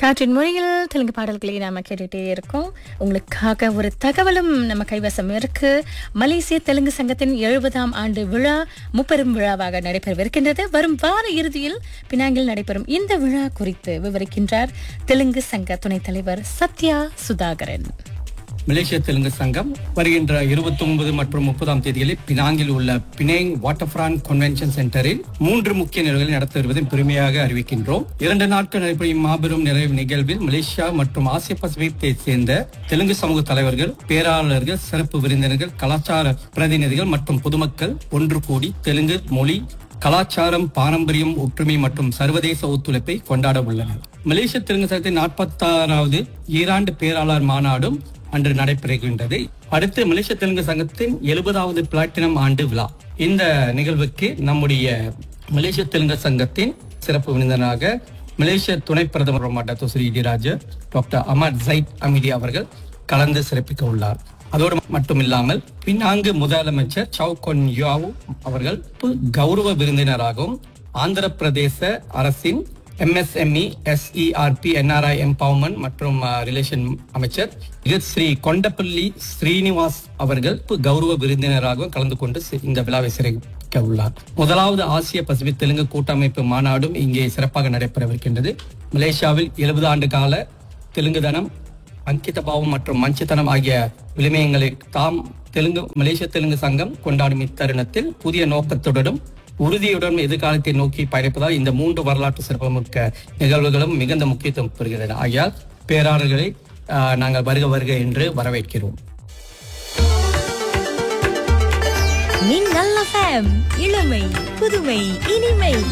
காற்றின் மொழியில் தெலுங்கு பாடல்களை நாம கேட்டுட்டே இருக்கோம் உங்களுக்காக ஒரு தகவலும் நம்ம கைவசம் இருக்கு மலேசிய தெலுங்கு சங்கத்தின் எழுபதாம் ஆண்டு விழா முப்பெரும் விழாவாக நடைபெறவிருக்கின்றது வரும் வார இறுதியில் பினாங்கில் நடைபெறும் இந்த விழா குறித்து விவரிக்கின்றார் தெலுங்கு சங்க துணைத் தலைவர் சத்யா சுதாகரன் மலேசிய தெலுங்கு சங்கம் வருகின்ற இருபத்தி ஒன்பது மற்றும் முப்பதாம் தேதிகளில் பினாங்கில் உள்ள பினேங் வாட்டர்ஃப்ரான் கன்வென்ஷன் சென்டரில் மூன்று முக்கிய நிகழ்வுகளை நடத்த வருவதை பெருமையாக அறிவிக்கின்றோம் இரண்டு நாட்கள் நடைபெறும் மாபெரும் நிறைவு நிகழ்வில் மலேசியா மற்றும் ஆசிய பசிபிக்கை சேர்ந்த தெலுங்கு சமூக தலைவர்கள் பேராளர்கள் சிறப்பு விருந்தினர்கள் கலாச்சார பிரதிநிதிகள் மற்றும் பொதுமக்கள் ஒன்று கூடி தெலுங்கு மொழி கலாச்சாரம் பாரம்பரியம் ஒற்றுமை மற்றும் சர்வதேச ஒத்துழைப்பை கொண்டாட உள்ளனர் மலேசிய தெலுங்கு சங்கத்தின் நாற்பத்தாறாவது ஈராண்டு பேராளர் மாநாடும் அன்று நடைபெறுகின்றது அடுத்து மலேசிய தெலுங்கு சங்கத்தின் எழுபதாவது பிளாட்டினம் ஆண்டு விழா இந்த நிகழ்வுக்கு நம்முடைய மலேசிய தெலுங்கு சங்கத்தின் சிறப்பு விருந்தினராக மலேசிய துணை பிரதமர் மாட்டாத்து ஸ்ரீ இடிராஜ டாக்டர் அமர் ஜைத் அமிதி அவர்கள் கலந்து சிறப்பிக்க உள்ளார் அதோடு மட்டுமில்லாமல் பின்னாங்கு முதலமைச்சர் சவுகொன் யாவு அவர்கள் கௌரவ விருந்தினராகவும் ஆந்திர பிரதேச அரசின் எம்எஸ்எம்இ எஸ்இஆர்பி என்ஆர்ஐ எம்பவர்மெண்ட் மற்றும் ரிலேஷன் அமைச்சர் இது ஸ்ரீ கொண்டப்பள்ளி ஸ்ரீனிவாஸ் அவர்கள் கௌரவ விருந்தினராகவும் கலந்து கொண்டு சி- இந்த விழாவை சிறப்பிக்க உள்ளார் முதலாவது ஆசிய பசிபிக் தெலுங்கு கூட்டமைப்பு மாநாடும் இங்கே சிறப்பாக நடைபெறவிருக்கின்றது மலேசியாவில் எழுபது ஆண்டு கால தெலுங்கு தனம் அங்கித பாவம் மற்றும் மஞ்சுத்தனம் ஆகிய விளிமயங்களை தாம் தெலுங்கு மலேசிய தெலுங்கு சங்கம் கொண்டாடும் இத்தருணத்தில் புதிய நோக்கத்துடனும் உறுதியுடன் எதிர்காலத்தை நோக்கி பயணிப்பதால் இந்த மூன்று வரலாற்று சிறப்புமிக்க நிகழ்வுகளும் மிகுந்த முக்கியத்துவம் பெறுகின்றன ஆகையால் பேராளர்களை ஆஹ், நாங்கள் வருக வருக என்று வரவேற்கிறோம் மின்னல் FM இளமை புதுமை இனிமை